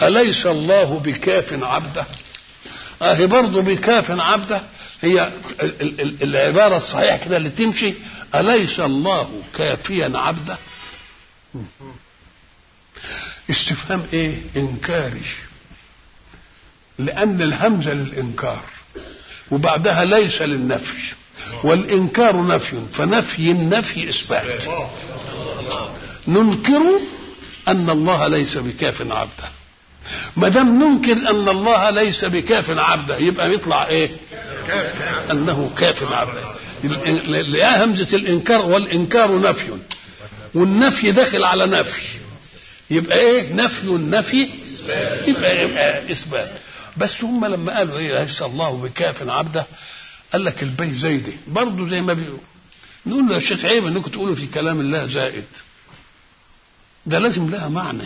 أليس الله بكاف عبده أهي برضه بكاف عبده هي ال- ال- ال- العبارة الصحيحة كده اللي تمشي أليس الله كافيا عبده استفهام ايه انكاري لان الهمزه للانكار وبعدها ليس للنفي والانكار نفي فنفي النفي اثبات ننكر ان الله ليس بكاف عبده ما دام ننكر ان الله ليس بكاف عبده يبقى يطلع ايه انه كاف عبده لقى همزه الانكار والانكار نفي والنفي داخل على نفي يبقى ايه نفي النفي يبقى يبقى اثبات بس هم لما قالوا ايه ليس الله بكاف عبده قال لك البي زيدي برضه زي ما بيقولوا نقول له يا شيخ عيب انكم تقولوا في كلام الله زائد ده لازم لها معنى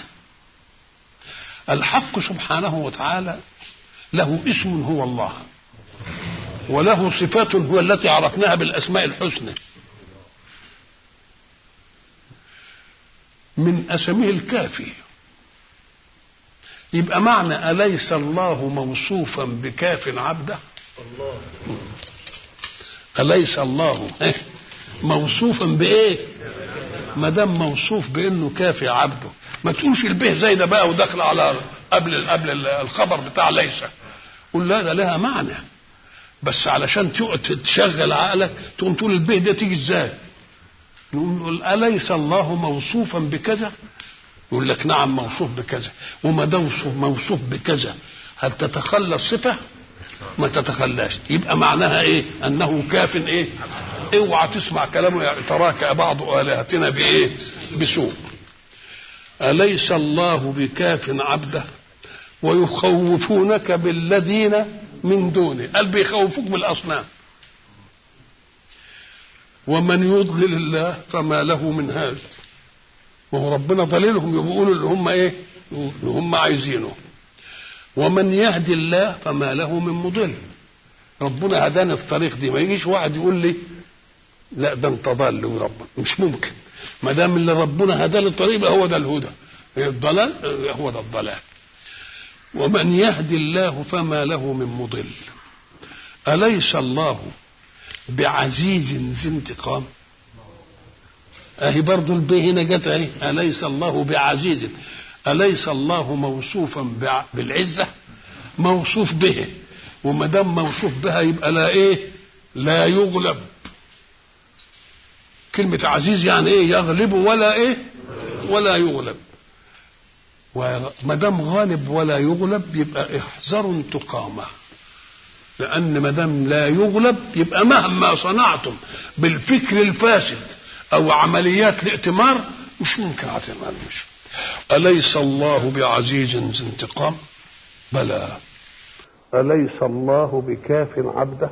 الحق سبحانه وتعالى له اسم هو الله وله صفات هو التي عرفناها بالاسماء الحسنى من اسمه الكافي يبقى معنى اليس الله موصوفا بكاف عبده اليس الله موصوفا بايه ما دام موصوف بانه كافي عبده ما تقولش البه زي ده بقى وداخل على قبل قبل الخبر بتاع ليس قول لا ده لها معنى بس علشان تقعد تشغل عقلك تقوم تقول البه ده تيجي ازاي نقول أليس الله موصوفا بكذا يقول لك نعم موصوف بكذا وما دام موصوف بكذا هل تتخلى الصفة ما تتخلاش يبقى معناها ايه انه كاف ايه اوعى تسمع كلامه تراك بعض الهتنا بايه بسوء اليس الله بكاف عبده ويخوفونك بالذين من دونه قال بيخوفوك بالاصنام ومن يضلل الله فما له من هاد وهو ربنا ضليلهم بيقولوا اللي هم ايه اللي هم عايزينه ومن يهدي الله فما له من مضل ربنا هداني الطريق دي ما يجيش واحد يقول لي لا ده انت ضال وربنا مش ممكن ما دام اللي ربنا هداني الطريق يبقى هو ده الهدى الضلال هو ده الضلال ومن يهدي الله فما له من مضل أليس الله بعزيز ذي انتقام اهي برضه البي هنا جت اهي اليس الله بعزيز اليس الله موصوفا بالعزه موصوف به وما دام موصوف بها يبقى لا ايه لا يغلب كلمة عزيز يعني ايه يغلب ولا ايه ولا يغلب وما دام غالب ولا يغلب يبقى احذروا انتقامه لأن ما دام لا يغلب يبقى مهما صنعتم بالفكر الفاسد أو عمليات الائتمار مش ممكن هتعمل مش أليس الله بعزيز ذي انتقام؟ بلى أليس الله بكاف عبده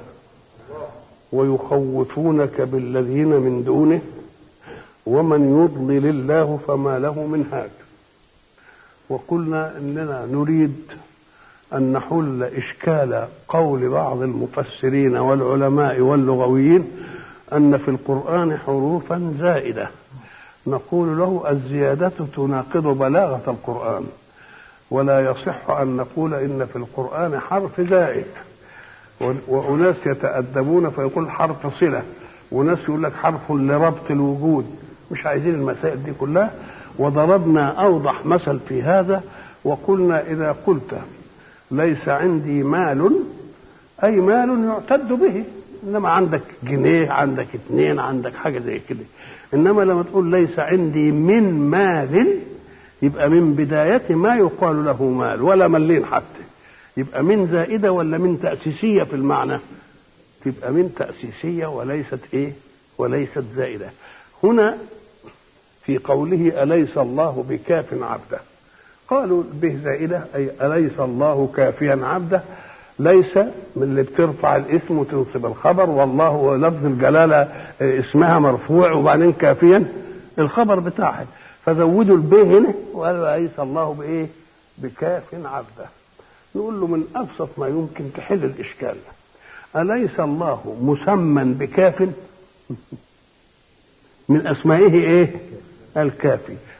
ويخوفونك بالذين من دونه ومن يضلل الله فما له من هاد وقلنا اننا نريد أن نحل إشكال قول بعض المفسرين والعلماء واللغويين أن في القرآن حروفا زائدة نقول له الزيادة تناقض بلاغة القرآن ولا يصح أن نقول إن في القرآن حرف زائد وأناس يتأدبون فيقول حرف صلة وناس يقول لك حرف لربط الوجود مش عايزين المسائل دي كلها وضربنا أوضح مثل في هذا وقلنا إذا قلت ليس عندي مال اي مال يعتد به انما عندك جنيه عندك اتنين عندك حاجه زي كده انما لما تقول ليس عندي من مال يبقى من بداية ما يقال له مال ولا ملين حتى يبقى من زائدة ولا من تأسيسية في المعنى تبقى من تأسيسية وليست ايه وليست زائدة هنا في قوله أليس الله بكاف عبده قالوا به زائدة أي أليس الله كافيا عبده ليس من اللي بترفع الاسم وتنصب الخبر والله لفظ الجلالة اسمها مرفوع وبعدين كافيا الخبر بتاعها فزودوا البيه هنا وقالوا أليس الله بإيه بكاف عبده نقول له من أبسط ما يمكن تحل الإشكال أليس الله مسمى بكاف من أسمائه إيه الكافي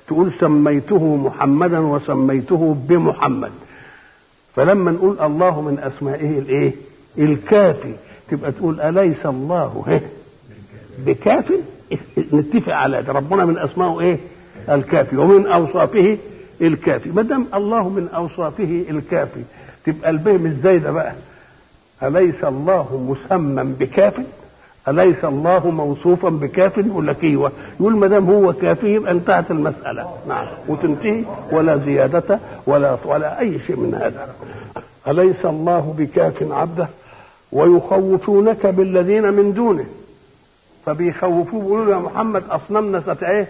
تقول سميته محمدا وسميته بمحمد فلما نقول الله من اسمائه الايه الكافي تبقى تقول اليس الله بكاف نتفق على ده ربنا من اسمائه ايه الكافي ومن اوصافه الكافي ما دام الله من اوصافه الكافي تبقى البه مش زايده بقى اليس الله مسمى بكاف اليس الله موصوفا بكاف يقول لك ايوه يقول ما دام هو كافي يبقى انتهت المساله نعم وتنتهي ولا زياده ولا ولا اي شيء من هذا اليس الله بكاف عبده ويخوفونك بالذين من دونه فبيخوفوه بيقولوا له يا محمد اصنامنا ست ايه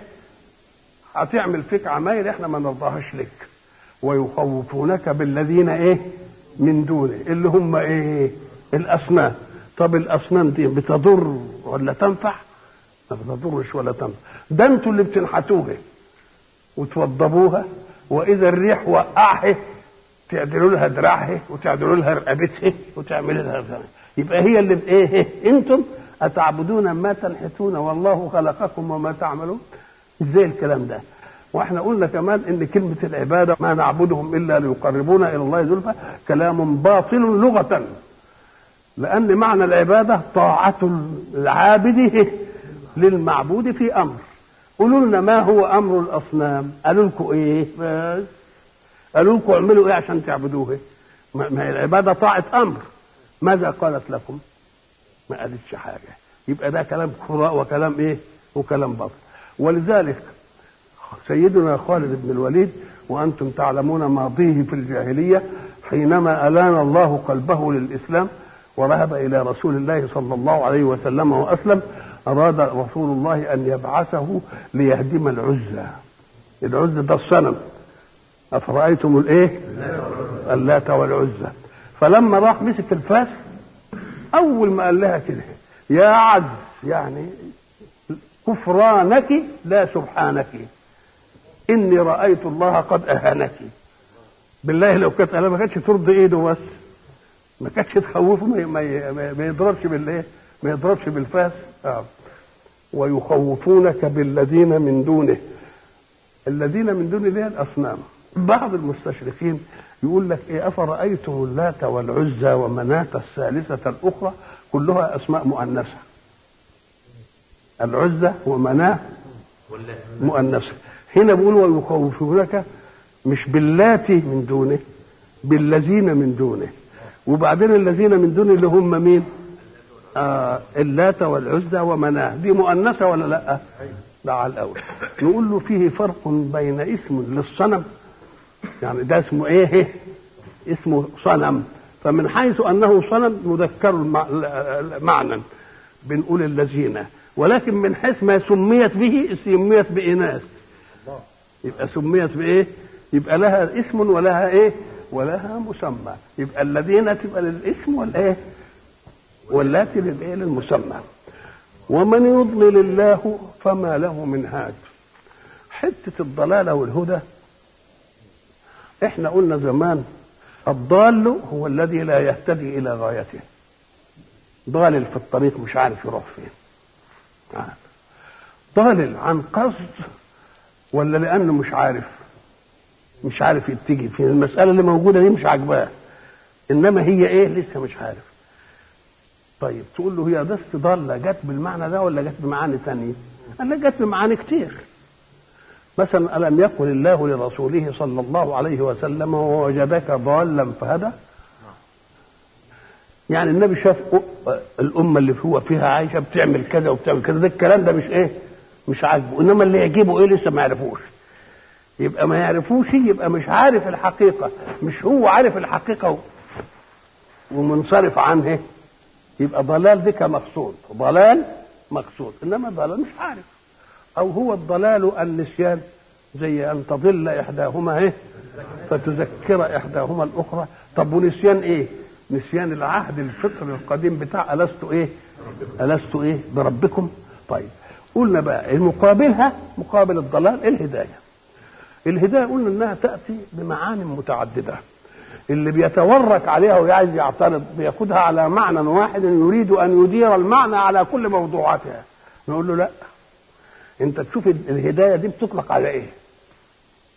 هتعمل فيك عمايل احنا ما نرضاهاش لك ويخوفونك بالذين ايه من دونه اللي هم ايه الاصنام طب الاصنام دي بتضر ولا تنفع ما بتضرش ولا تنفع ده انتوا اللي بتنحتوها وتوضبوها واذا الريح وقعها تعدلوا لها دراعها وتعدلوا لها رقبتها وتعملوا لها يبقى هي اللي ايه انتم اتعبدون ما تنحتون والله خلقكم وما تعملون ازاي الكلام ده واحنا قلنا كمان ان كلمه العباده ما نعبدهم الا ليقربونا الى الله زلفى كلام باطل لغه لان معنى العباده طاعه العابد للمعبود في امر قولوا لنا ما هو امر الاصنام قالوا لكم ايه بس قالوا لكم اعملوا ايه عشان تعبدوه ما هي العباده طاعه امر ماذا قالت لكم ما قالتش حاجه يبقى ده كلام كفراء وكلام ايه وكلام باطل ولذلك سيدنا خالد بن الوليد وانتم تعلمون ماضيه في الجاهليه حينما الان الله قلبه للاسلام وذهب الى رسول الله صلى الله عليه وسلم واسلم اراد رسول الله ان يبعثه ليهدم العزى العزى ده الصنم افرايتم الايه اللات والعزى فلما راح مسك الفاس اول ما قال لها كده يا عز يعني كفرانك لا سبحانك اني رايت الله قد اهانك بالله لو كانت ما كانتش ترضي ايده بس ما كانتش تخوفه ما, ما, ما يضربش بالايه ما يضربش بالفاس آه. ويخوفونك بالذين من دونه الذين من دونه دي الاصنام بعض المستشرقين يقول لك ايه افرايتم اللات والعزى ومناه الثالثه الاخرى كلها اسماء مؤنثه العزى ومناه مؤنثه هنا بيقول ويخوفونك مش باللات من دونه بالذين من دونه وبعدين الذين من دونه اللي هم مين آه اللات والعزى ومناه دي مؤنثه ولا لا ده على الاول نقول له فيه فرق بين اسم للصنم يعني ده اسمه ايه اسمه صنم فمن حيث انه صنم يذكر معنى بنقول الذين ولكن من حيث ما سميت به سميت بإناث يبقى سميت بإيه؟ يبقى لها اسم ولها إيه؟ ولها مسمى يبقى الذين تبقى للاسم والإيه؟ واللاتي للإيه؟ للمسمى ومن يضلل الله فما له من هاد حتة الضلالة والهدى احنا قلنا زمان الضال هو الذي لا يهتدي إلى غايته ضالل في الطريق مش عارف يروح فين ضالل عن قصد ولا لانه مش عارف مش عارف يتجه فين المساله اللي موجوده دي مش عاجباه انما هي ايه لسه مش عارف طيب تقول له هي بس ضاله جت بالمعنى ده ولا جت بمعاني ثانيه قال لك جت بمعاني كتير مثلا الم يقل الله لرسوله صلى الله عليه وسلم ووجدك ضالا فهدى يعني النبي شاف الامه اللي هو فيها عايشه بتعمل كذا وبتعمل كذا ده الكلام ده مش ايه مش عاجبه انما اللي يعجبه ايه لسه ما يعرفوش يبقى ما يعرفوش يبقى مش عارف الحقيقه مش هو عارف الحقيقه ومنصرف عنها يبقى ضلال دي مقصود ضلال مقصود انما ضلال مش عارف او هو الضلال النسيان زي ان تضل احداهما ايه فتذكر احداهما الاخرى طب ونسيان ايه نسيان العهد الفطري القديم بتاع ألست إيه؟ ألست إيه؟ بربكم؟ طيب قلنا بقى المقابلها مقابل الضلال الهداية. الهداية قلنا إنها تأتي بمعان متعددة. اللي بيتورك عليها وعايز يعترض بياخدها على معنى واحد يريد أن يدير المعنى على كل موضوعاتها. نقول له لا. أنت تشوف الهداية دي بتطلق على إيه؟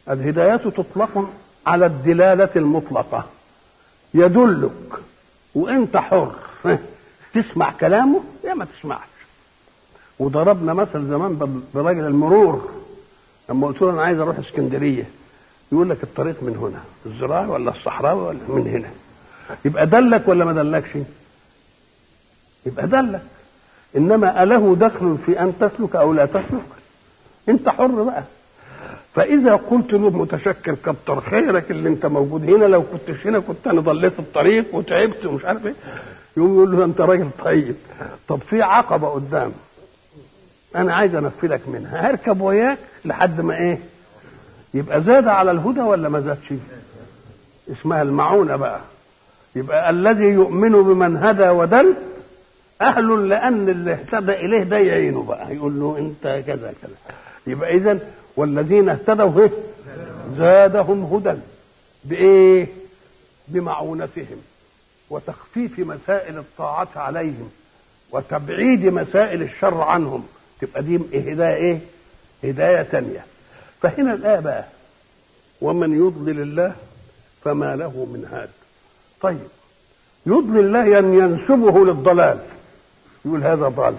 الهداية تطلق على الدلالة المطلقة يدلك وانت حر تسمع كلامه يا ما تسمعش وضربنا مثل زمان براجل المرور لما قلت له انا عايز اروح اسكندريه يقول لك الطريق من هنا الزراعي ولا الصحراوي ولا من هنا يبقى دلك ولا ما دلكش يبقى دلك انما اله دخل في ان تسلك او لا تسلك انت حر بقى فاذا قلت له متشكر كتر خيرك اللي انت موجود هنا لو كنتش هنا كنت انا ضليت الطريق وتعبت ومش عارف ايه يقوم يقول له انت راجل طيب طب في عقبه قدام انا عايز انفذك منها هركب وياك لحد ما ايه يبقى زاد على الهدى ولا ما زادش اسمها المعونه بقى يبقى الذي يؤمن بمن هدى ودل اهل لان اللي اهتدى اليه ده يعينه بقى يقول له انت كذا كذا يبقى اذا والذين اهتدوا ايه زادهم هدى بايه بمعونتهم وتخفيف مسائل الطاعات عليهم وتبعيد مسائل الشر عنهم تبقى دي هدايه ايه هدايه ثانيه فهنا الايه بقى ومن يضلل الله فما له من هاد طيب يضلل الله ان ينسبه للضلال يقول هذا ضال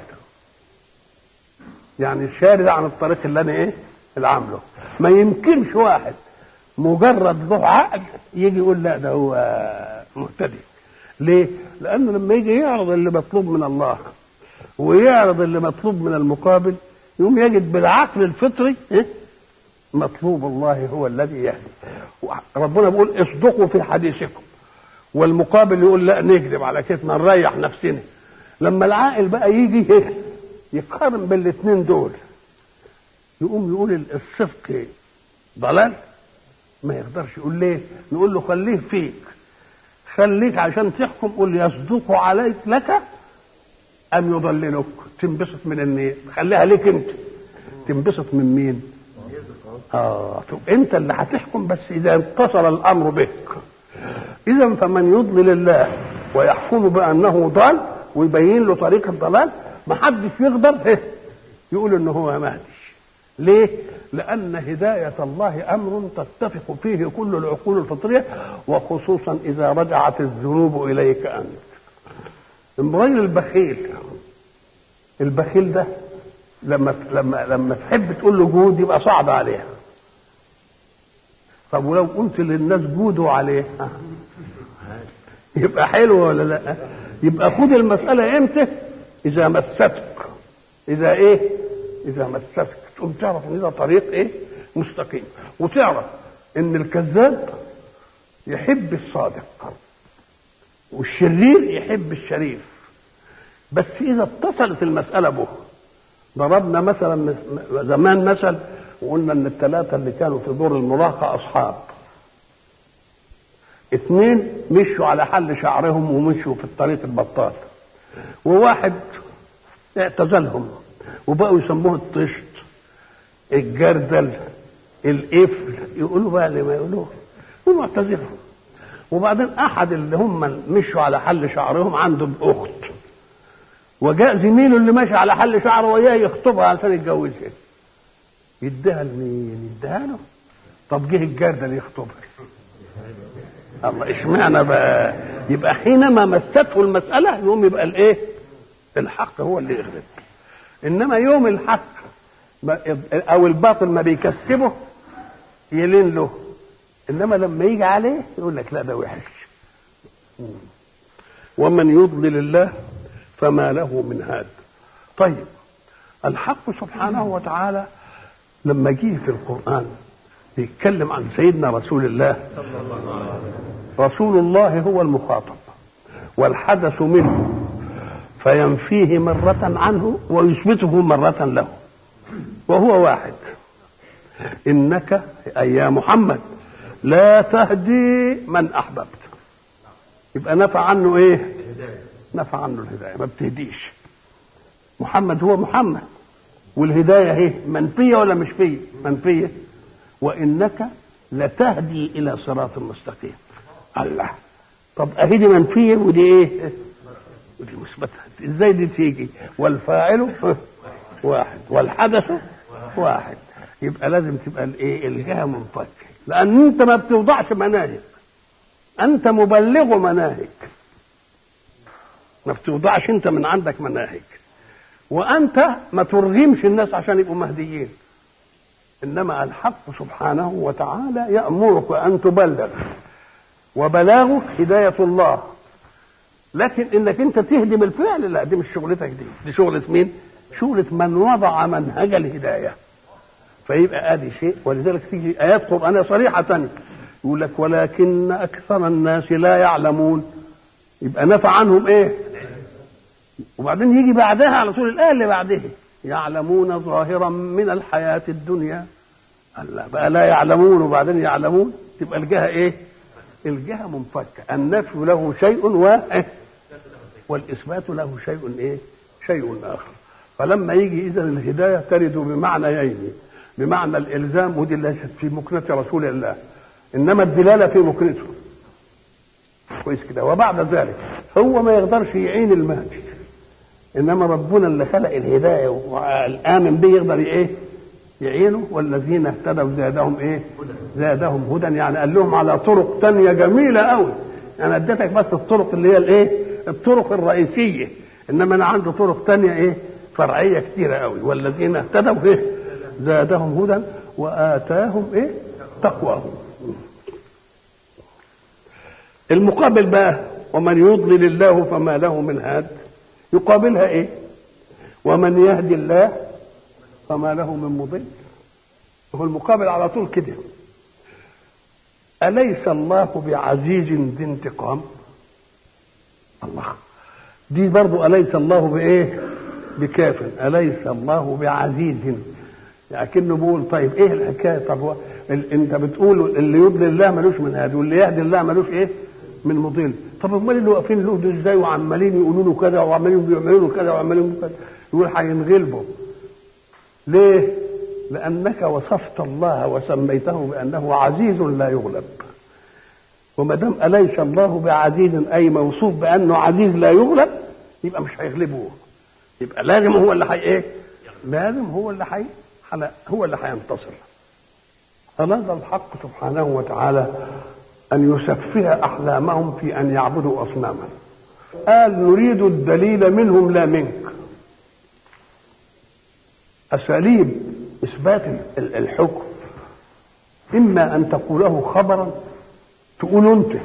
يعني شارد عن الطريق اللي انا ايه اللي عامله ما يمكنش واحد مجرد له عقل يجي يقول لا ده هو مهتدي ليه؟ لأنه لما يجي يعرض اللي مطلوب من الله ويعرض اللي مطلوب من المقابل يقوم يجد بالعقل الفطري إيه؟ مطلوب الله هو الذي يهدي ربنا بيقول اصدقوا في حديثكم والمقابل يقول لا نكذب على كتنا نريح نفسنا لما العاقل بقى يجي إيه؟ يقارن بالاثنين دول يقوم يقول الصدق ضلال ما يقدرش يقول ليه نقول له خليه فيك خليك عشان تحكم قول يصدق عليك لك ان يضللك تنبسط من النية خليها ليك انت تنبسط من مين اه طب انت اللي هتحكم بس اذا اتصل الامر بك اذا فمن يضلل الله ويحكم بانه ضال ويبين له طريق الضلال ما حدش يقدر يقول ان هو مهدي ليه لأن هداية الله أمر تتفق فيه كل العقول الفطرية وخصوصا إذا رجعت الذنوب إليك أنت غير البخيل البخيل ده لما لما لما تحب تقول له جود يبقى صعب عليه طب ولو قلت للناس جودوا عليه يبقى حلو ولا لا يبقى خد المسألة امتى إذا مستك إذا إيه إذا مستك تقوم تعرف ان ده طريق ايه مستقيم وتعرف ان الكذاب يحب الصادق والشرير يحب الشريف بس اذا اتصلت المساله به ضربنا مثلا زمان مثل وقلنا ان الثلاثه اللي كانوا في دور المراهقه اصحاب اثنين مشوا على حل شعرهم ومشوا في الطريق البطال وواحد اعتزلهم وبقوا يسموه الطشت الجردل القفل يقولوا بقى اللي ما يقولوه ومعتزلهم وبعدين احد اللي هم مشوا على حل شعرهم عنده اخت وجاء زميله اللي ماشي على حل شعره وياه يخطبها علشان يتجوزها يديها لمين؟ يديها له طب جه الجردل يخطبها الله اشمعنى بقى يبقى حينما مسته المساله يقوم يبقى الايه؟ الحق هو اللي يغلب انما يوم الحق او الباطل ما بيكسبه يلين له انما لما يجي عليه يقول لك لا ده وحش ومن يضلل الله فما له من هاد طيب الحق سبحانه وتعالى لما جه في القرآن بيتكلم عن سيدنا رسول الله رسول الله هو المخاطب والحدث منه فينفيه مرة عنه ويثبته مرة له وهو واحد إنك أي يا محمد لا تهدي من أحببت يبقى نفع عنه إيه نفع عنه الهداية ما بتهديش محمد هو محمد والهداية هي منفية ولا مش فية منفية وإنك لتهدي إلى صراط مستقيم الله طب أهي دي منفية ودي إيه ودي مثبتة ازاي دي تيجي والفاعل واحد والحدث واحد يبقى لازم تبقى الايه الجهه منفكه لان انت ما بتوضعش مناهج انت مبلغ مناهج ما بتوضعش انت من عندك مناهج وانت ما ترغمش الناس عشان يبقوا مهديين انما الحق سبحانه وتعالى يامرك ان تبلغ وبلاغك هدايه الله لكن انك انت تهدي بالفعل لا دي مش شغلتك دي دي شغله مين شغله من وضع منهج الهدايه فيبقى ادي شيء ولذلك تيجي ايات قرانيه صريحه تانية يقول لك ولكن اكثر الناس لا يعلمون يبقى نفع عنهم ايه وبعدين يجي بعدها على طول الايه اللي بعدها يعلمون ظاهرا من الحياه الدنيا الله بقى لا يعلمون وبعدين يعلمون تبقى الجهه ايه الجهه منفكه النفي له شيء و والاثبات له شيء ايه شيء اخر فلما يجي اذا الهدايه ترد بمعنيين بمعنى الالزام ودي ليست في مكنه رسول الله انما الدلاله في مكنته كويس كده وبعد ذلك هو ما يقدرش يعين المهدي انما ربنا اللي خلق الهدايه والامن به يقدر ايه يعينه والذين اهتدوا زادهم ايه زادهم هدى يعني قال لهم على طرق تانية جميله قوي انا اديتك بس الطرق اللي هي الايه الطرق الرئيسيه انما انا عندي طرق تانية ايه فرعيه كتيره قوي والذين اهتدوا ايه زادهم هدى واتاهم ايه تقواهم المقابل بقى ومن يضلل الله فما له من هاد يقابلها ايه ومن يهدي الله فما له من مضل هو المقابل على طول كده أليس الله بعزيز ذي انتقام الله دي برضو أليس الله بإيه بكاف أليس الله بعزيز يعني كأنه بيقول طيب إيه الحكاية طب هو ال- أنت بتقول اللي يضلل الله ملوش من هادي واللي يهدي الله ملوش إيه من مضل طب امال اللي واقفين له دول ازاي وعمالين يقولوا له كذا وعمالين بيعملوا له كذا وعمالين كذا يقول هينغلبوا ليه؟ لأنك وصفت الله وسميته بأنه عزيز لا يغلب وما دام أليس الله بعزيز أي موصوف بأنه عزيز لا يغلب يبقى مش هيغلبوه يبقى لازم هو اللي حي إيه؟ لازم هو اللي حي هو اللي هينتصر أراد الحق سبحانه وتعالى أن يسفه أحلامهم في أن يعبدوا أصناما قال نريد الدليل منهم لا منك أساليب إثبات ال- الحكم إما أن تقوله خبرا تقول أنت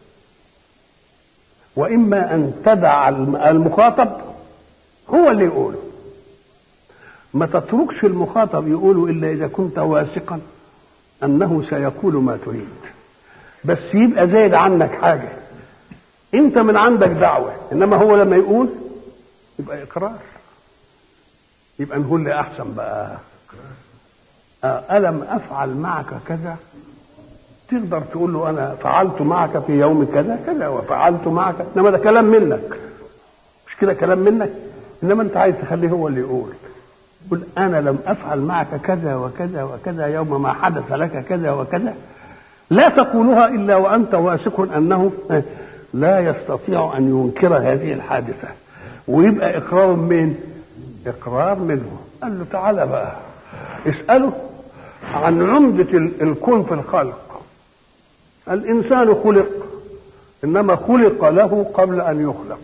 وإما أن تدع الم- المخاطب هو اللي يقوله ما تتركش المخاطب يقوله إلا إذا كنت واثقا أنه سيقول ما تريد بس يبقى زايد عنك حاجة أنت من عندك دعوة إنما هو لما يقول يبقى إقرار يبقى نقول لي احسن بقى آه، الم افعل معك كذا تقدر تقول له انا فعلت معك في يوم كذا كذا وفعلت معك انما ده كلام منك مش كده كلام منك انما انت عايز تخليه هو اللي يقول قل انا لم افعل معك كذا وكذا وكذا يوم ما حدث لك كذا وكذا لا تقولها الا وانت واثق انه لا يستطيع ان ينكر هذه الحادثه ويبقى اقرار من اقرار منه قال له تعالى بقى اساله عن عمده ال- الكون في الخلق الانسان خلق انما خلق له قبل ان يخلق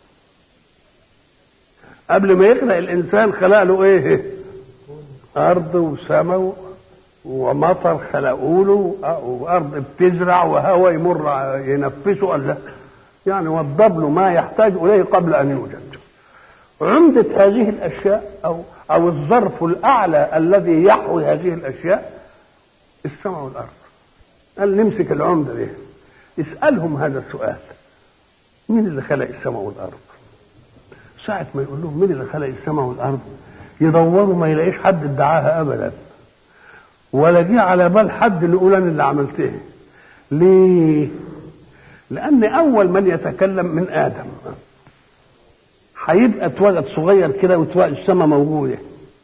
قبل ما يخلق الانسان خلق له ايه ارض وسماء ومطر خلقوا له وارض بتزرع وهواء يمر ينفسه قال لا يعني وضب له ما يحتاج اليه قبل ان يوجد عمدة هذه الأشياء أو أو الظرف الأعلى الذي يحوي هذه الأشياء السماء والأرض قال نمسك العمدة دي اسألهم هذا السؤال مين اللي خلق السماء والأرض ساعة ما يقول لهم مين اللي خلق السماء والأرض يدوروا ما يلاقيش حد ادعاها أبدا ولا جه على بال حد اللي يقول أنا اللي عملتها ليه؟ لأن أول من يتكلم من آدم هيبقى اتولد صغير كده وتولد السماء موجوده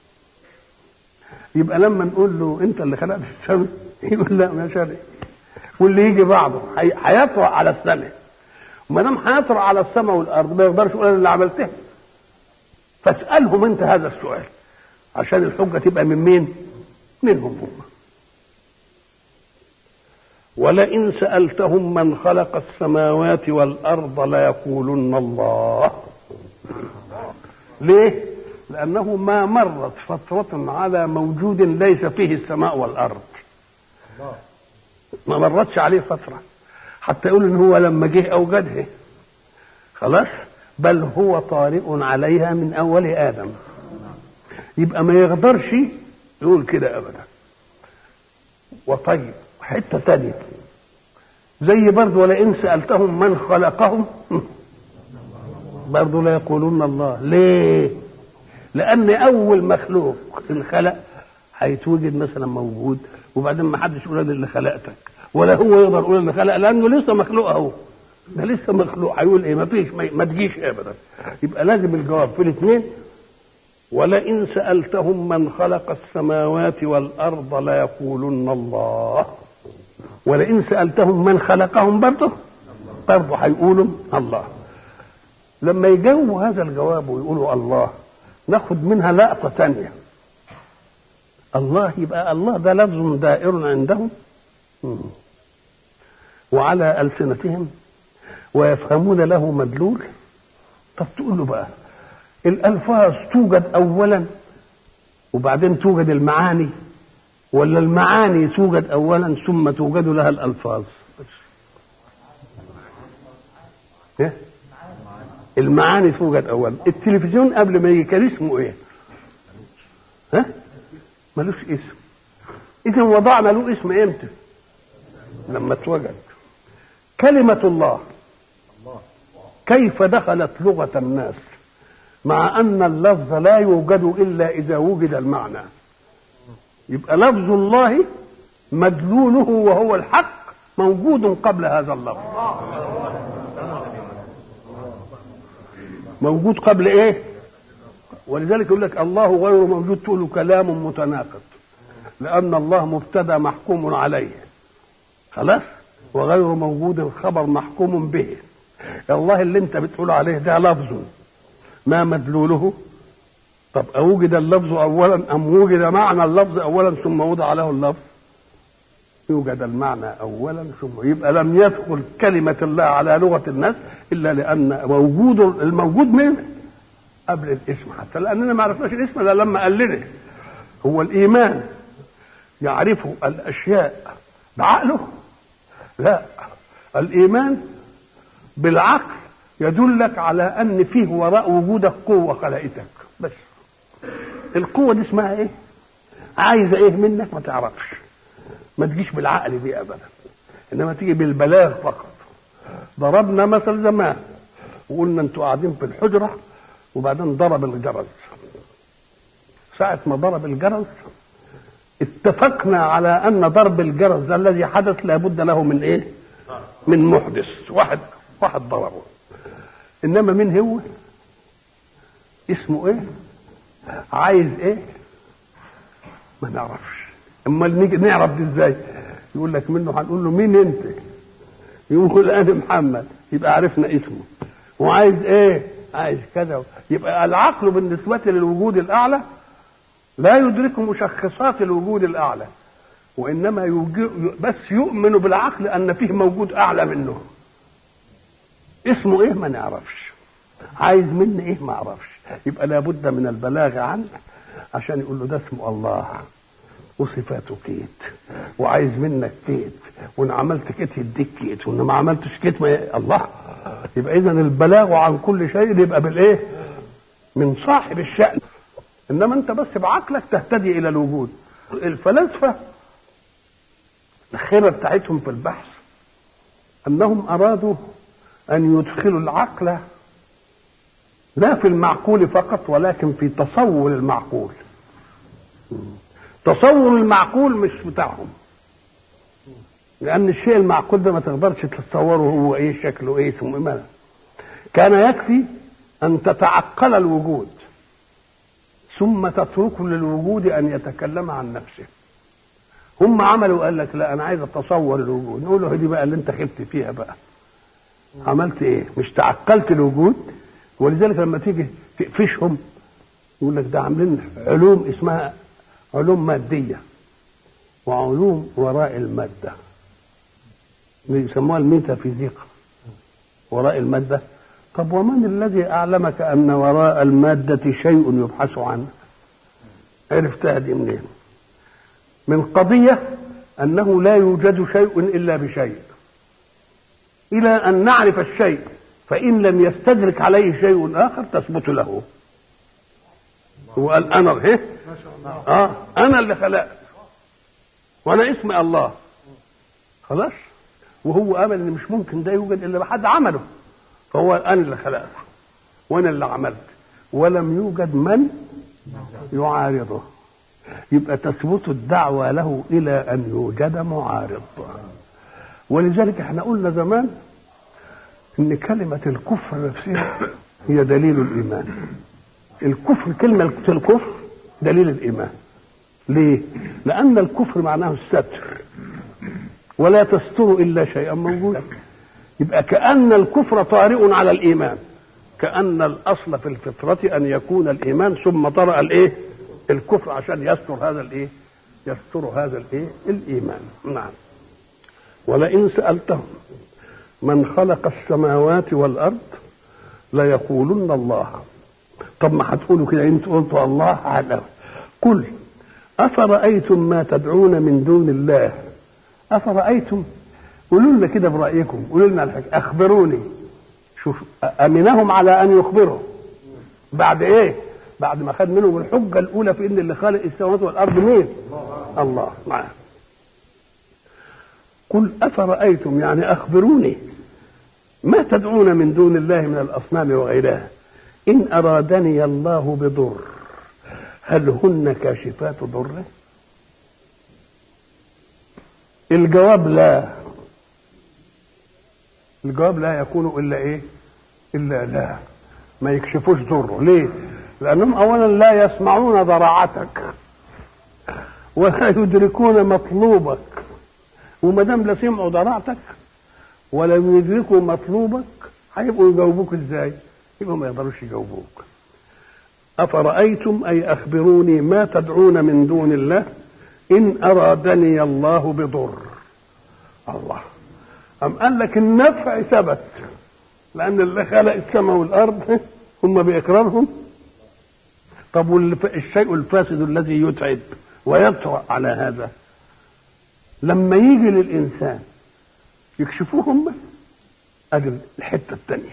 يبقى لما نقول له انت اللي خلقت السماء يقول لا ما شرعي واللي يجي بعده هي- هيطرأ على السماء وما دام هيطرأ على السماء والارض ما يقدرش يقول انا اللي عملتها فاسالهم انت هذا السؤال عشان الحجه تبقى من مين؟ منهم هم ولئن سألتهم من خلق السماوات والأرض ليقولن الله ليه؟ لأنه ما مرت فترة على موجود ليس فيه السماء والأرض ما مرتش عليه فترة حتى يقول إن هو لما جه أوجدها خلاص بل هو طارئ عليها من أول آدم يبقى ما يقدرش يقول كده أبدا وطيب حتة تانية زي برضه ولئن سألتهم من خلقهم برضه لا يقولون الله ليه لأن أول مخلوق الخلق هيتوجد مثلا موجود وبعدين ما حدش يقول أنا اللي خلقتك ولا هو يقدر يقول اللي خلق لأنه لسه مخلوق أهو ده لسه مخلوق هيقول إيه ما فيش ما, ما تجيش أبدا يبقى لازم الجواب في الاثنين ولئن سألتهم من خلق السماوات والأرض ليقولن الله ولئن سألتهم من خلقهم برضه برضه هيقولوا الله لما يجاوبوا هذا الجواب ويقولوا الله ناخد منها لقطة تانية الله يبقى الله ده لفظ دائر عندهم وعلى ألسنتهم ويفهمون له مدلول طب تقول له بقى الألفاظ توجد أولا وبعدين توجد المعاني ولا المعاني توجد أولا ثم توجد لها الألفاظ إيه؟ المعاني توجد أولا التلفزيون قبل ما يجي كان اسمه إيه ها ملوش اسم إذا وضعنا له اسم إمتى لما اتوجد كلمة الله كيف دخلت لغة الناس مع أن اللفظ لا يوجد إلا إذا وجد المعنى يبقى لفظ الله مدلوله وهو الحق موجود قبل هذا اللفظ موجود قبل ايه ولذلك يقول لك الله غير موجود تقول كلام متناقض لان الله مبتدا محكوم عليه خلاص وغير موجود الخبر محكوم به الله اللي انت بتقول عليه ده لفظ ما مدلوله طب أوجد اللفظ أولا أم وجد معنى اللفظ أولا ثم وضع له اللفظ يوجد المعنى أولا ثم يبقى لم يدخل كلمة الله على لغة الناس إلا لأن موجود الموجود منه قبل الاسم حتى لأننا ما عرفناش الاسم إلا لما قال لنا هو الإيمان يعرف الأشياء بعقله لا الإيمان بالعقل يدلك على أن فيه وراء وجودك قوة خلقتك بس القوة دي اسمها ايه عايزة ايه منك ما تعرفش ما تجيش بالعقل دي ابدا انما تيجي بالبلاغ فقط ضربنا مثل زمان وقلنا انتوا قاعدين في الحجرة وبعدين ضرب الجرس ساعة ما ضرب الجرس اتفقنا على ان ضرب الجرس ده الذي حدث لابد له من ايه من محدث واحد واحد ضربه انما مين هو اسمه ايه عايز ايه ما نعرفش اما نيجي نعرف دي ازاي يقول لك منه هنقول له مين انت يقول انا محمد يبقى عرفنا اسمه وعايز ايه عايز كذا يبقى العقل بالنسبة للوجود الأعلى لا يدرك مشخصات الوجود الأعلى وإنما يوجد بس يؤمن بالعقل أن فيه موجود أعلى منه اسمه إيه ما نعرفش عايز مني إيه ما أعرفش يبقى لابد من البلاغ عنه عشان يقول له ده اسمه الله وصفاته كيت وعايز منك كيت وان عملت كيت يديك كيت وان ما عملتش كيت ما الله يبقى اذا البلاغ عن كل شيء يبقى بالايه من صاحب الشأن انما انت بس بعقلك تهتدي الى الوجود الفلاسفه الخيرة بتاعتهم في البحث انهم ارادوا ان يدخلوا العقل لا في المعقول فقط ولكن في تصور المعقول تصور المعقول مش بتاعهم لان الشيء المعقول ده ما تقدرش تتصوره هو ايه شكله ايه ثم ماذا كان يكفي ان تتعقل الوجود ثم تترك للوجود ان يتكلم عن نفسه هم عملوا قال لك لا انا عايز اتصور الوجود نقول له دي بقى اللي انت خبت فيها بقى عملت ايه مش تعقلت الوجود ولذلك لما تيجي تقفشهم يقول لك ده عاملين علوم اسمها علوم ماديه وعلوم وراء المادة يسموها الميتافيزيقا وراء المادة طب ومن الذي أعلمك أن وراء المادة شيء يبحث عنه عرفتها دي منين من قضية أنه لا يوجد شيء إلا بشيء إلى أن نعرف الشيء فإن لم يستدرك عليه شيء آخر تثبت له هو قال أنا إيه؟ آه أنا اللي خلقت وأنا اسمي الله خلاص وهو امل ان مش ممكن ده يوجد الا بحد عمله فهو انا اللي خلقته وانا اللي عملت ولم يوجد من يعارضه يبقى تثبت الدعوة له إلى أن يوجد معارض ولذلك احنا قلنا زمان إن كلمة الكفر نفسها هي دليل الإيمان الكفر كلمة الكفر دليل الإيمان ليه؟ لأن الكفر معناه الستر ولا تستر الا شيئا موجودا يبقى كان الكفر طارئ على الايمان كان الاصل في الفطره ان يكون الايمان ثم طرا الايه الكفر عشان يستر هذا الايه يستر هذا الايه الايمان نعم ولئن سالتهم من خلق السماوات والارض ليقولن الله طب ما هتقولوا كده انتوا قلتوا الله على قل افرايتم ما تدعون من دون الله أفرأيتم قولوا لنا كده برأيكم قولوا لنا الحكاية أخبروني شوف أمنهم على أن يخبروا بعد إيه؟ بعد ما خد منهم الحجة الأولى في إن اللي خالق السماوات والأرض مين؟ الله معاه قل أفرأيتم يعني أخبروني ما تدعون من دون الله من الأصنام وغيرها إن أرادني الله بضر هل هن كاشفات ضره؟ الجواب لا الجواب لا يكون الا ايه الا لا ما يكشفوش ضره ليه لانهم اولا لا يسمعون ضراعتك ولا يدركون مطلوبك وما دام لا سمعوا ضراعتك ولم يدركوا مطلوبك هيبقوا يجاوبوك ازاي يبقوا ما يقدروش يجاوبوك افرايتم اي اخبروني ما تدعون من دون الله إن أرادني الله بضر الله أم قال لك النفع ثبت لأن اللي خلق السماء والأرض هم بإقرارهم طب والشيء الفاسد الذي يتعب ويطرأ على هذا لما يجي للإنسان يكشفوهم أجل الحتة الثانية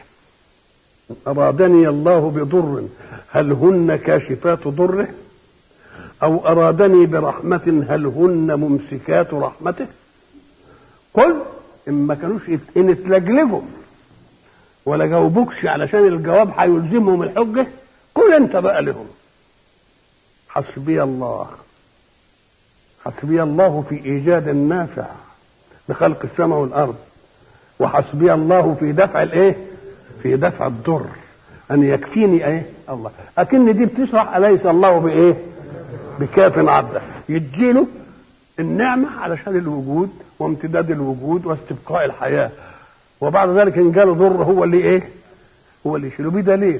أرادني الله بضر هل هن كاشفات ضره أو أرادني برحمة هل هن ممسكات رحمته قل إن ما كانوش إن اتلجلجوا ولا جاوبوكش علشان الجواب هيلزمهم الحجة قل أنت بقى لهم حسبي الله حسبي الله في إيجاد النافع بخلق السماء والأرض وحسبي الله في دفع الإيه؟ في دفع الضر أن يكفيني إيه؟ الله أكن دي بتشرح أليس الله بإيه؟ بكاف عبده يديله النعمة علشان الوجود وامتداد الوجود واستبقاء الحياة وبعد ذلك إن جاله ضر هو اللي إيه؟ هو اللي يشيله بدليل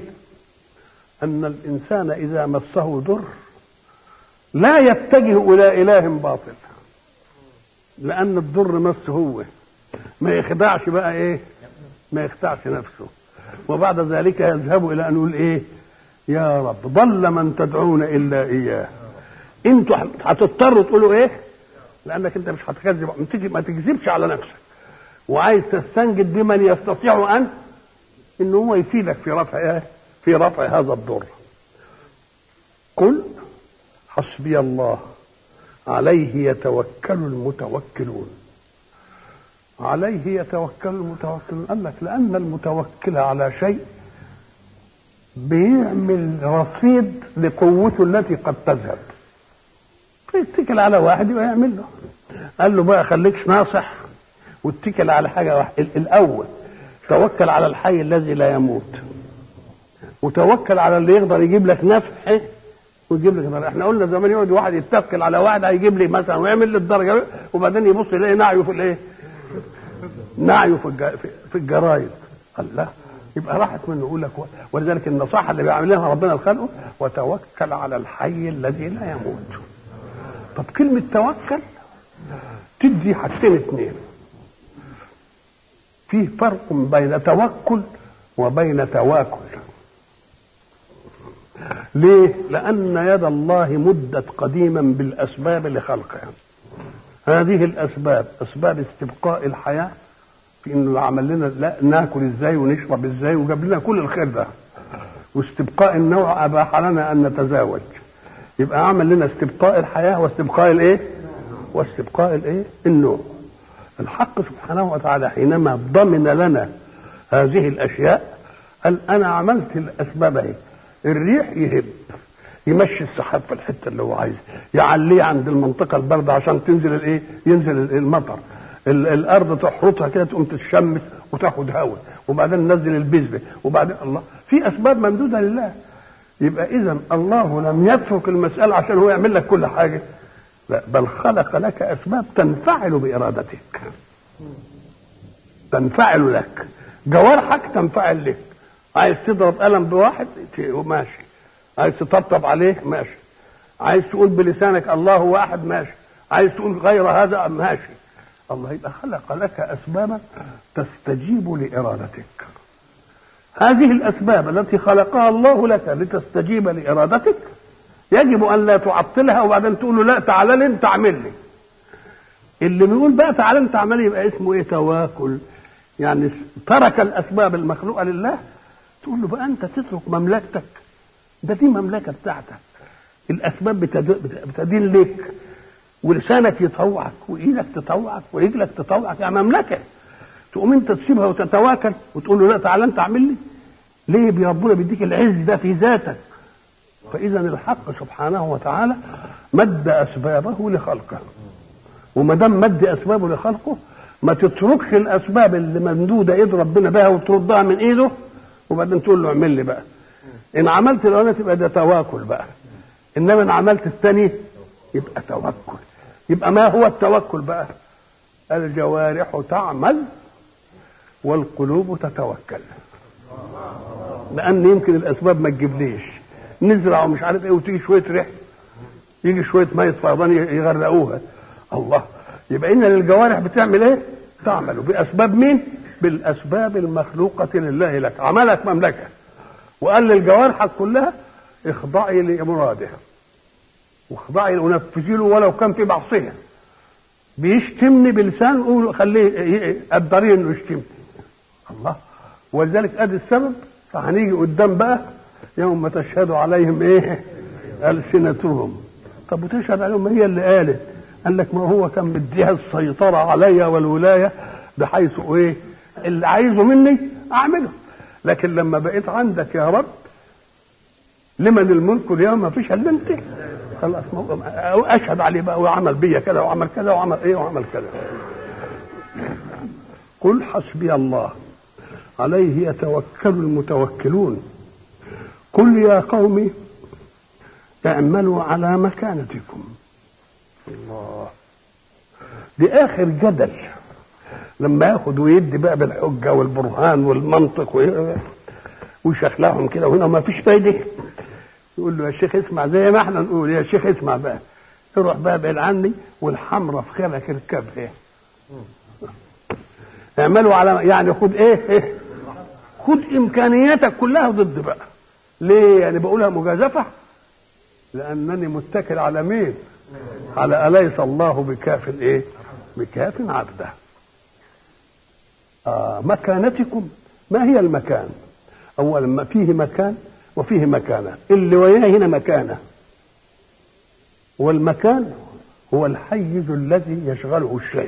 أن الإنسان إذا مسه ضر لا يتجه إلى إله باطل لأن الضر مس هو ما يخدعش بقى إيه؟ ما يخدعش نفسه وبعد ذلك يذهب إلى أن يقول إيه؟ يا رب ضل من تدعون إلا إياه انتوا هتضطروا تقولوا ايه لانك انت مش هتكذب ما تكذبش على نفسك وعايز تستنجد بمن يستطيع ان ان هو يفيدك في رفع ايه في رفع هذا الضر قل حسبي الله عليه يتوكل المتوكلون عليه يتوكل المتوكلون قال لك لان المتوكل على شيء بيعمل رصيد لقوته التي قد تذهب يتكل على واحد ويعمل له قال له بقى خليكش ناصح واتكل على حاجه واحده الاول توكل على الحي الذي لا يموت وتوكل على اللي يقدر يجيب لك نفع ويجيب لك ضرر احنا قلنا زمان يقعد واحد يتوكل على واحد هيجيب لي مثلا ويعمل لي الدرجه وبعدين يبص يلاقي نعيه في الايه؟ نعيه في في الجرايد قال لا يبقى راحت منه يقول لك ولذلك النصيحه اللي بيعملها ربنا لخلقه وتوكل على الحي الذي لا يموت طب كلمة توكل تدي حاجتين اثنين فيه فرق بين توكل وبين تواكل ليه لان يد الله مدت قديما بالاسباب لخلقها هذه الاسباب اسباب استبقاء الحياه في انه عمل لنا لا ناكل ازاي ونشرب ازاي وجاب لنا كل الخير ده واستبقاء النوع اباح لنا ان نتزاوج يبقى عمل لنا استبقاء الحياه واستبقاء الايه واستبقاء الايه النوع الحق سبحانه وتعالى حينما ضمن لنا هذه الاشياء قال انا عملت الاسباب اهي الريح يهب يمشي السحاب في الحته اللي هو عايزها يعليه عند المنطقه البارده عشان تنزل الايه ينزل المطر الارض تحرطها كده تقوم تتشمس وتاخد هواء وبعدين ننزل البذره وبعدين الله في اسباب ممدوده لله يبقى اذا الله لم يترك المساله عشان هو يعمل لك كل حاجه لا بل خلق لك اسباب تنفعل بارادتك تنفعل لك جوارحك تنفعل لك عايز تضرب قلم بواحد ماشي عايز تطبطب عليه ماشي عايز تقول بلسانك الله واحد ماشي عايز تقول غير هذا ماشي الله يبقى خلق لك اسبابا تستجيب لارادتك هذه الاسباب التي خلقها الله لك لتستجيب لارادتك يجب ان لا تعطلها وبعدين تقول له لا تعالى لي انت اعمل لي اللي بيقول بقى تعالى انت اعمل لي يبقى اسمه ايه تواكل يعني ترك الاسباب المخلوقه لله تقول له بقى انت تترك مملكتك ده دي مملكه بتاعتك الاسباب بتدين لك ولسانك يطوعك وايدك تطوعك ورجلك تطوعك يعني مملكه تقوم انت تسيبها وتتواكل وتقول له لا تعالى انت اعمل لي ليه ربنا بيديك العز ده في ذاتك فاذا الحق سبحانه وتعالى مد اسبابه لخلقه وما دام مد اسبابه لخلقه ما تتركش الاسباب اللي ممدوده ايد ربنا بها وتردها من ايده وبعدين تقول له اعمل لي بقى ان عملت الاولاني تبقى ده تواكل بقى انما ان عملت الثاني يبقى توكل يبقى ما هو التوكل بقى الجوارح تعمل والقلوب تتوكل لان يمكن الاسباب ما تجيبليش نزرع ومش عارف ايه وتيجي شويه ريح يجي شويه ميه فيضان يغرقوها الله يبقى ان الجوارح بتعمل ايه تعمل باسباب مين بالاسباب المخلوقه لله لك عملك مملكه وقال للجوارح كلها اخضعي لمرادها واخضعي ونفذي له ولو كان في معصيه بيشتمني بلسان قول خليه قدريه انه يشتمني الله ولذلك ادي السبب فهنيجي قدام بقى يوم تشهد عليهم ايه السنتهم طب وتشهد عليهم هي اللي قالت قال لك ما هو كان مديها السيطره عليا والولايه بحيث ايه اللي عايزه مني اعمله لكن لما بقيت عندك يا رب لمن الملك اليوم ما فيش الا انت خلاص اشهد عليه بقى وعمل بيا كذا وعمل كذا وعمل ايه وعمل كذا قل حسبي الله عليه يتوكل المتوكلون قل يا قوم اعملوا على مكانتكم الله دي اخر جدل لما ياخد ويدي بقى بالحجه والبرهان والمنطق ويشخلعهم كده وهنا ما فيش فايده يقول له يا شيخ اسمع زي ما احنا نقول يا شيخ اسمع بقى روح بقى بعيد عني والحمرة في خيرك اركبها اعملوا على يعني خد ايه, ايه خد امكانياتك كلها ضد بقى ليه يعني بقولها مجازفه لانني متكل على مين على اليس الله بكاف ايه بكاف عبده آه مكانتكم ما هي المكان اولا ما فيه مكان وفيه مكانه اللي وياه هنا مكانه والمكان هو الحيز الذي يشغله الشيء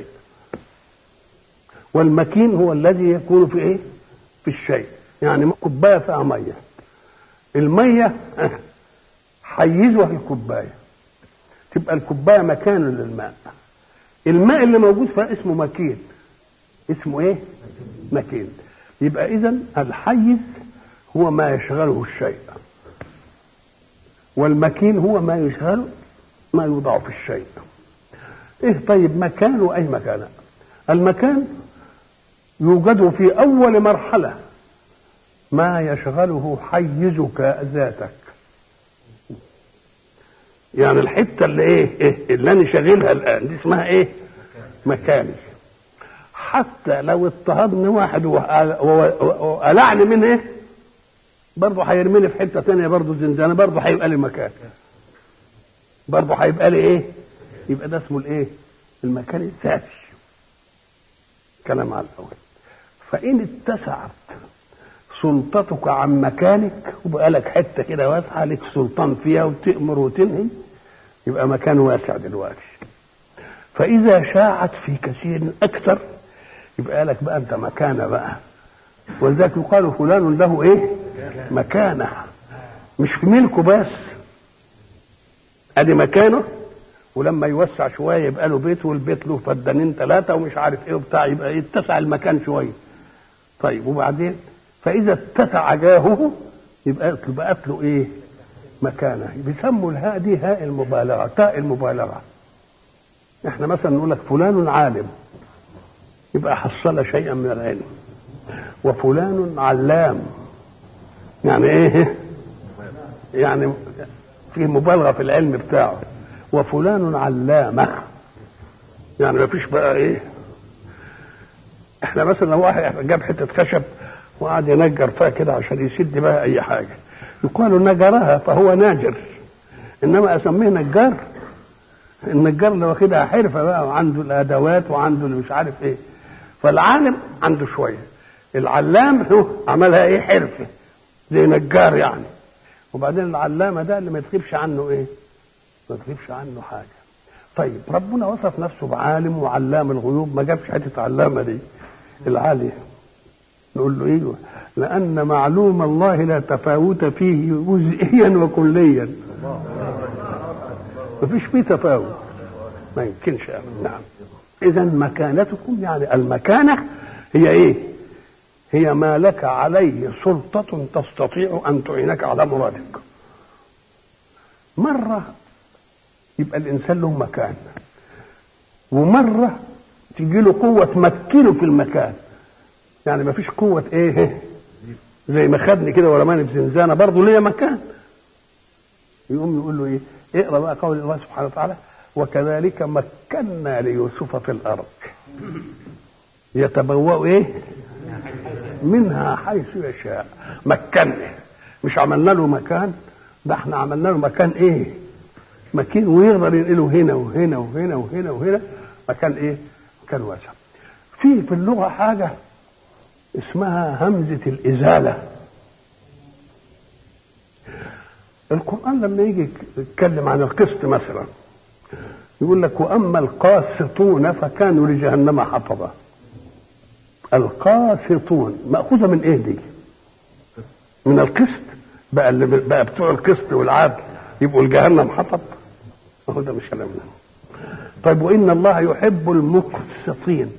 والمكين هو الذي يكون في ايه في الشيء يعني كوبايه فيها ميه الميه حيزها الكوبايه تبقى الكوبايه مكان للماء الماء اللي موجود فيها اسمه مكين اسمه ايه مكين يبقى اذا الحيز هو ما يشغله الشيء والمكين هو ما يشغل ما يوضع في الشيء ايه طيب مكان واي مكان المكان يوجد في اول مرحله ما يشغله حيزك ذاتك يعني الحته اللي ايه, إيه اللي انا شاغلها الان دي اسمها ايه مكاني حتى لو اضطهدني واحد وقلعني من ايه برضه هيرميني في حته ثانيه برضه زنزانه برضه هيبقى لي مكان برضه هيبقى لي ايه يبقى ده اسمه الايه المكان الذاتي كلام على الاول فان اتسعت سلطتك عن مكانك وبقى لك حته كده واسعه لك سلطان فيها وتامر وتنهي يبقى مكان واسع دلوقتي فاذا شاعت في كثير اكثر يبقى لك بقى انت مكانه بقى ولذلك يقال فلان له ايه مكانه مش في ملكه بس ادي مكانه ولما يوسع شويه يبقى له بيت والبيت له فدانين ثلاثه ومش عارف ايه وبتاع يبقى يتسع المكان شويه طيب وبعدين فاذا اتسع جاهه يبقى بقت له ايه مكانه بيسموا الهاء دي هاء المبالغه تاء المبالغه احنا مثلا نقول لك فلان عالم يبقى حصل شيئا من العلم وفلان علام يعني ايه يعني فيه مبالغه في العلم بتاعه وفلان علامه يعني ما فيش بقى ايه احنا مثلا لو واحد جاب حته خشب وقعد ينجر فيها كده عشان يسد بها اي حاجه يقال نجرها فهو ناجر انما اسميه نجار النجار اللي واخدها حرفه بقى وعنده الادوات وعنده اللي مش عارف ايه فالعالم عنده شويه العلام هو عملها ايه حرفه زي نجار يعني وبعدين العلامه ده اللي ما تغيبش عنه ايه ما تغيبش عنه حاجه طيب ربنا وصف نفسه بعالم وعلام الغيوب ما جابش حته علامه دي العالي نقول له ايوه لان معلوم الله لا تفاوت فيه جزئيا وكليا ما فيش فيه تفاوت ما يمكنش نعم اذا مكانتكم يعني المكانه هي ايه هي ما لك عليه سلطة تستطيع أن تعينك على مرادك مرة يبقى الإنسان له مكان ومرة تجي له قوة تمكنه في المكان يعني ما فيش قوة إيه زي ما خدني كده ورماني في زنزانة برضه ليا مكان يقوم يقول له إيه اقرأ بقى قول الله سبحانه وتعالى وكذلك مكنا ليوسف في الأرض يتبوأ إيه منها حيث يشاء مكنه مش عملنا له مكان ده احنا عملنا له مكان ايه مكان ويقدر ينقله هنا وهنا وهنا وهنا وهنا مكان ايه مكان واسع في في اللغه حاجه اسمها همزه الازاله القران لما يجي يتكلم عن القسط مثلا يقول لك واما القاسطون فكانوا لجهنم حطبا القاسطون مأخوذة من ايه دي؟ من القسط بقى اللي بقى بتوع القسط والعدل يبقوا الجهنم حطب اهو ده مش كلامنا طيب وان الله يحب المقسطين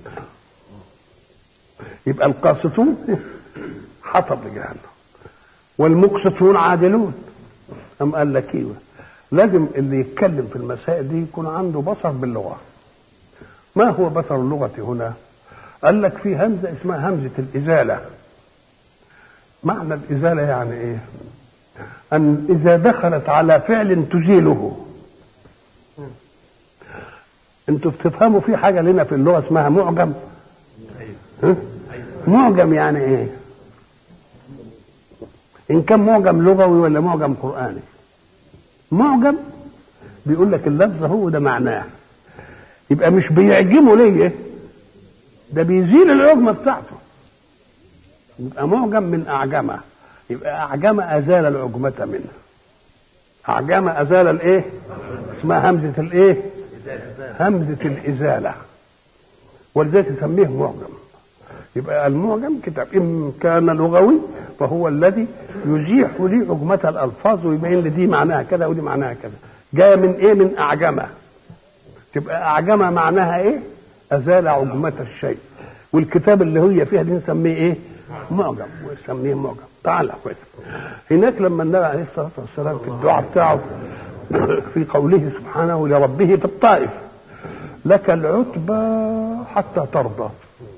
يبقى القاسطون حطب لجهنم والمقسطون عادلون أم قال لك ايوه لازم اللي يتكلم في المسائل دي يكون عنده بصر باللغه ما هو بصر اللغه هنا؟ قال لك في همزة اسمها همزة الإزالة معنى الإزالة يعني إيه أن إذا دخلت على فعل تزيله أنتوا بتفهموا في حاجة لنا في اللغة اسمها معجم ها؟ معجم يعني إيه إن كان معجم لغوي ولا معجم قرآني معجم بيقول لك اللفظ هو ده معناه يبقى مش بيعجمه ليه ده بيزيل العجمة بتاعته يبقى معجم من أعجمة يبقى أعجم أزال العجمة منه أعجم أزال الإيه؟ اسمها همزة الإيه؟ همزة الإزالة ولذلك تسميه معجم يبقى المعجم كتاب إن كان لغوي فهو الذي يزيح لي عجمة الألفاظ ويبين لي دي معناها كذا ودي معناها كذا جاية من إيه؟ من أعجمة تبقى أعجمة معناها إيه؟ أزال عجمة الشيء والكتاب اللي هي فيها دي نسميه إيه؟ معجم ونسميه معجم تعالى كويس هناك لما النبي عليه الصلاة والسلام في الدعاء بتاعه في قوله سبحانه لربه في الطائف لك العتبى حتى ترضى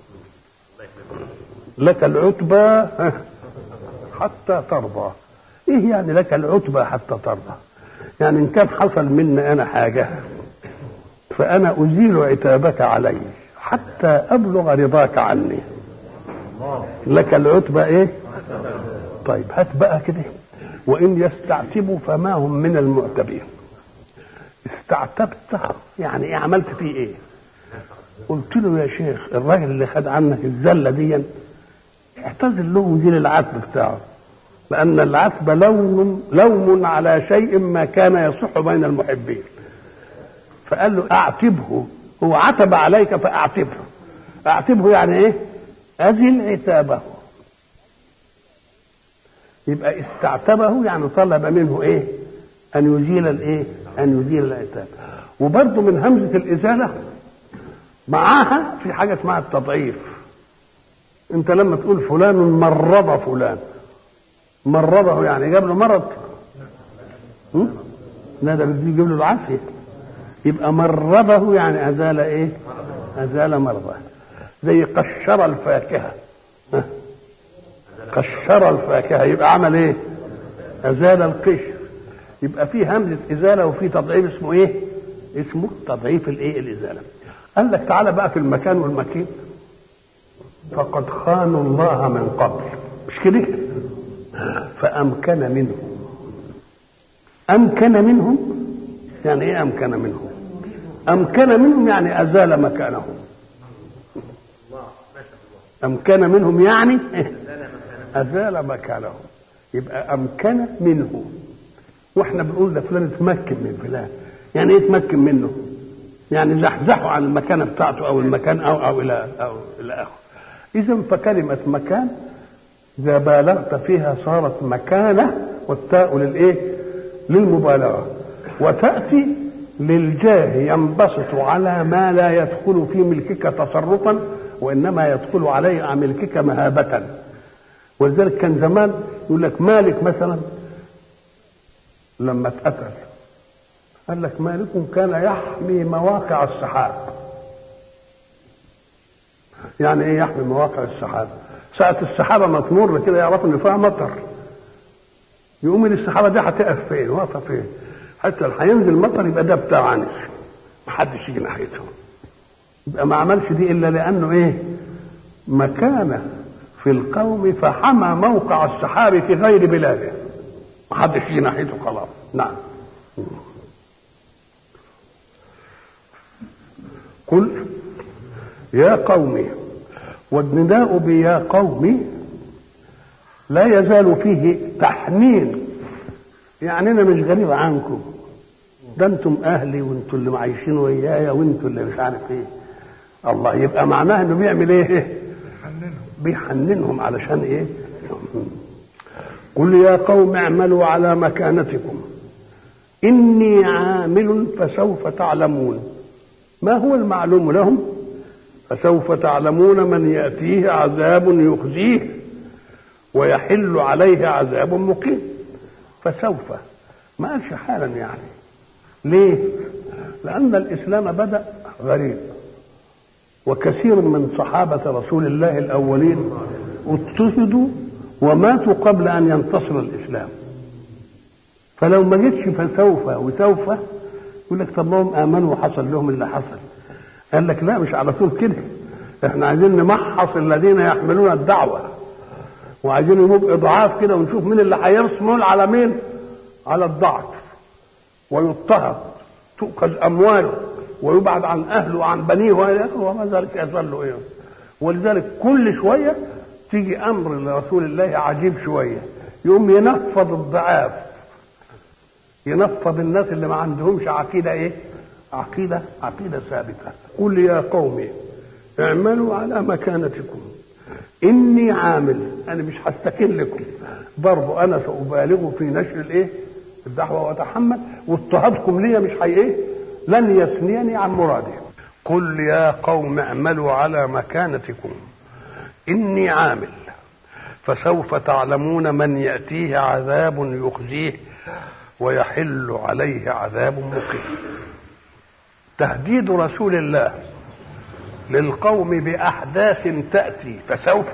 لك العتبى حتى ترضى ايه يعني لك العتبى حتى ترضى يعني ان كان حصل مني انا حاجه فانا ازيل عتابك علي حتى ابلغ رضاك عني لك العتبى ايه طيب هات بقى كده وان يستعتبوا فما هم من المعتبين استعتبت يعني ايه عملت فيه ايه قلت له يا شيخ الراجل اللي خد عنك الزله دي اعتذر له ودين العتب بتاعه لان العتب لوم لوم على شيء ما كان يصح بين المحبين فقال له اعتبه هو عتب عليك فاعتبه اعتبه يعني ايه ازل عتابه يبقى استعتبه يعني طلب منه ايه ان يزيل الايه ان يزيل العتاب وبرضه من همزه الازاله معاها في حاجه اسمها التضعيف انت لما تقول فلان مرض فلان مرضه يعني جاب له مرض هم؟ لا ده بده يجيب له العافيه يبقى مرضه يعني ازال ايه ازال مرضه زي قشر الفاكهه ها؟ قشر الفاكهه يبقى عمل ايه ازال القشر يبقى في همزه ازاله وفي تضعيف اسمه ايه اسمه تضعيف الايه الازاله قال لك تعالى بقى في المكان والمكين فقد خانوا الله من قبل مش كده فامكن منهم امكن منهم يعني ايه امكن منهم امكن منهم يعني ازال مكانهم امكن منهم يعني ازال مكانهم يبقى امكن منه واحنا بنقول ده فلان اتمكن من فلان يعني ايه اتمكن منه يعني زحزحه عن المكانه بتاعته او المكان او او الى او الى اخره اذا فكلمه مكان اذا بالغت فيها صارت مكانه والتاء للايه للمبالغه وتاتي للجاه ينبسط على ما لا يدخل في ملكك تصرفا وانما يدخل عليه ملكك مهابه ولذلك كان زمان يقول لك مالك مثلا لما اتقتل قال لك مالك كان يحمي مواقع السحاب يعني ايه يحمي مواقع السحاب ساعة السحابة ما تمر كده يعرفوا ان فيها مطر يقوم السحابة دي هتقف فين واقفة فين حتى لو هينزل مطر يبقى ده بتاع عنس محدش يجي ناحيته يبقى ما عملش دي الا لانه ايه مكانه في القوم فحمى موقع السحاب في غير بلاده محدش يجي ناحيته خلاص نعم قل يا قوم والنداء بيا قوم لا يزال فيه تحنين يعني انا مش غريب عنكم ده انتم اهلي وانتم اللي عايشين ويايا وانتم اللي مش عارف ايه الله يبقى معناه انه بيعمل ايه بيحننهم علشان ايه قل يا قوم اعملوا على مكانتكم اني عامل فسوف تعلمون ما هو المعلوم لهم فسوف تعلمون من ياتيه عذاب يخزيه ويحل عليه عذاب مقيم فسوف ما قالش حالا يعني ليه لان الاسلام بدا غريب وكثير من صحابه رسول الله الاولين اضطهدوا وماتوا قبل ان ينتصر الاسلام فلو ما جتش فسوف وسوف يقول لك طب ما هم امنوا وحصل لهم اللي حصل قال لك لا مش على طول كده احنا عايزين نمحص الذين يحملون الدعوه وعايزين نبقى اضعاف كده ونشوف مين اللي هيصمل على مين على الضعف ويضطهد تؤخذ امواله ويبعد عن اهله وعن بنيه وما ذلك يظل ايه ولذلك كل شويه تيجي امر لرسول الله عجيب شويه يقوم ينفض الضعاف ينفض الناس اللي ما عندهمش عقيده ايه عقيده عقيده ثابته قل يا قوم اعملوا على مكانتكم اني عامل انا مش هستكن لكم برضه انا سابالغ في نشر الايه الدعوه واتحمل واضطهادكم لي مش هي ايه لن يثنيني عن مرادي قل يا قوم اعملوا على مكانتكم اني عامل فسوف تعلمون من ياتيه عذاب يخزيه ويحل عليه عذاب مقيم تهديد رسول الله للقوم باحداث تاتي فسوف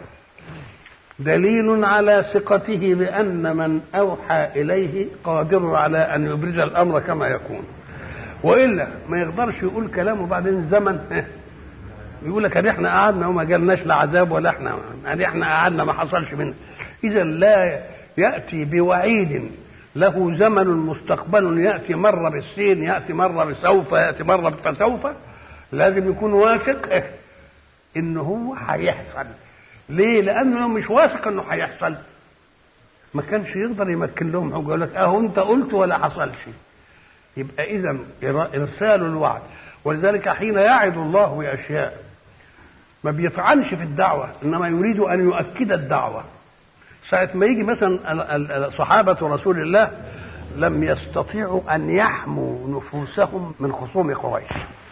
دليل على ثقته بان من اوحى اليه قادر على ان يبرز الامر كما يكون والا ما يقدرش يقول كلامه بعدين الزمن يقول لك ادي احنا قعدنا وما جالناش لا عذاب ولا احنا ادي احنا قعدنا ما حصلش منا اذا لا ياتي بوعيد له زمن مستقبل ياتي مره بالسين ياتي مره بسوف ياتي مره فسوف لازم يكون واثق إيه؟ ان هو هيحصل ليه لانه لو مش واثق انه هيحصل ما كانش يقدر يمكن لهم حجه يقول لك اهو انت قلت ولا حصلش يبقى اذا ارسال الوعد ولذلك حين يعد الله باشياء ما بيطعنش في الدعوه انما يريد ان يؤكد الدعوه ساعة ما يجي مثلا صحابة رسول الله لم يستطيعوا أن يحموا نفوسهم من خصوم قريش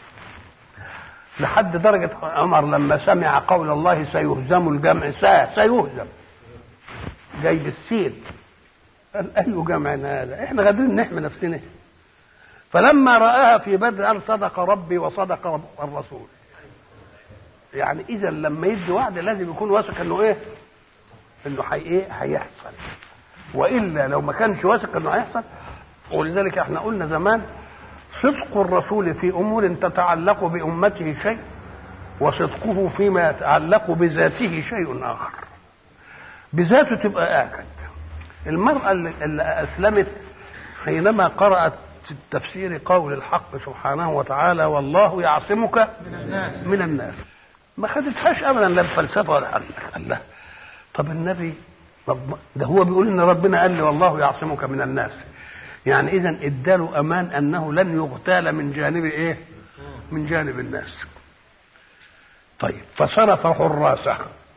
لحد درجة عمر لما سمع قول الله سيهزم الجمع سا سيهزم جاي بالسين قال أي جمع هذا احنا قادرين نحمي نفسنا فلما رآها في بدر قال صدق ربي وصدق رب الرسول يعني إذا لما يدي وعد لازم يكون واثق إنه إيه؟ إنه حي إيه؟ هيحصل وإلا لو ما كانش واثق إنه هيحصل ولذلك احنا قلنا زمان صدق الرسول في امور تتعلق بامته شيء وصدقه فيما يتعلق بذاته شيء اخر بذاته تبقى اكد المراه اللي اسلمت حينما قرات في التفسير قول الحق سبحانه وتعالى والله يعصمك من الناس من الناس ما خدتهاش ابدا لا بفلسفه ولا حاجه الله طب النبي طب ده هو بيقول ان ربنا قال لي والله يعصمك من الناس يعني اذا اداله امان انه لن يغتال من جانب ايه من جانب الناس طيب فصرف حراسه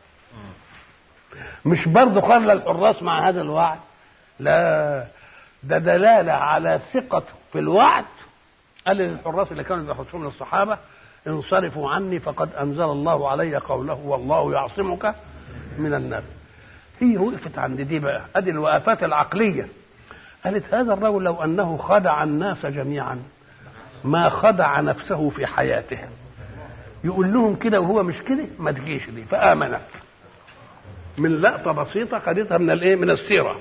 مش برضه خلى الحراس مع هذا الوعد لا ده دلاله على ثقته في الوعد قال للحراس اللي كانوا بيحرسون الصحابه انصرفوا عني فقد انزل الله علي قوله والله يعصمك من الناس هي وقفت عند دي بقى ادي الوقفات العقليه قالت هذا الرجل لو انه خدع الناس جميعا ما خدع نفسه في حياته يقول لهم كده وهو مش كده ما تجيش دي فامنت من لقطه بسيطه خدتها من الايه من السيره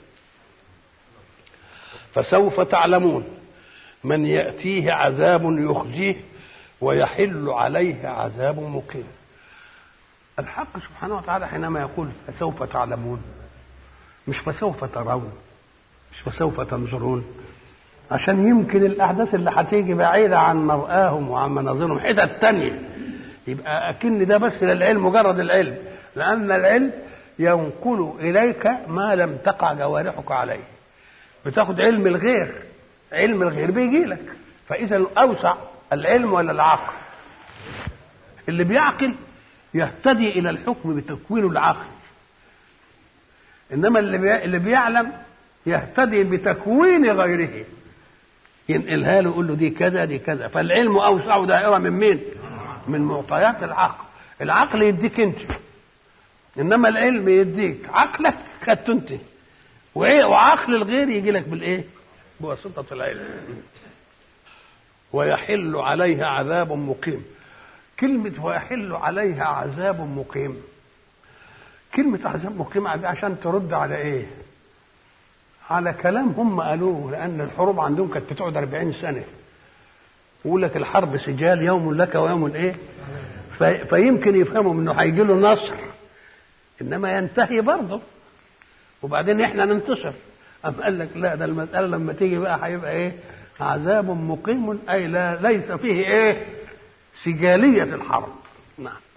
فسوف تعلمون من ياتيه عذاب يخزيه ويحل عليه عذاب مقيم الحق سبحانه وتعالى حينما يقول فسوف تعلمون مش فسوف ترون مش فسوف تنظرون عشان يمكن الاحداث اللي هتيجي بعيده عن مرآهم وعن مناظرهم حتت تانية يبقى اكن ده بس للعلم مجرد العلم لان العلم ينقل اليك ما لم تقع جوارحك عليه بتاخد علم الغير علم الغير بيجي لك فاذا اوسع العلم ولا العقل اللي بيعقل يهتدي الى الحكم بتكوين العقل انما اللي بي... اللي بيعلم يهتدي بتكوين غيره ينقلها له يقول له دي كذا دي كذا فالعلم اوسع دائره من مين من معطيات العقل العقل يديك انت انما العلم يديك عقلك خدته انت وعقل الغير يجي لك بالايه بواسطه العلم ويحل عليها عذاب مقيم كلمة ويحل عليها عذاب مقيم كلمة عذاب مقيم عشان ترد على ايه على كلام هم قالوه لأن الحروب عندهم كانت بتقعد 40 سنة يقول لك الحرب سجال يوم لك ويوم ايه في فيمكن يفهموا انه هيجي له نصر انما ينتهي برضه وبعدين احنا ننتصر أم قال لك لا ده المسألة لما تيجي بقى هيبقى ايه عذاب مقيم اي لا ليس فيه ايه سجالية الحرب نعم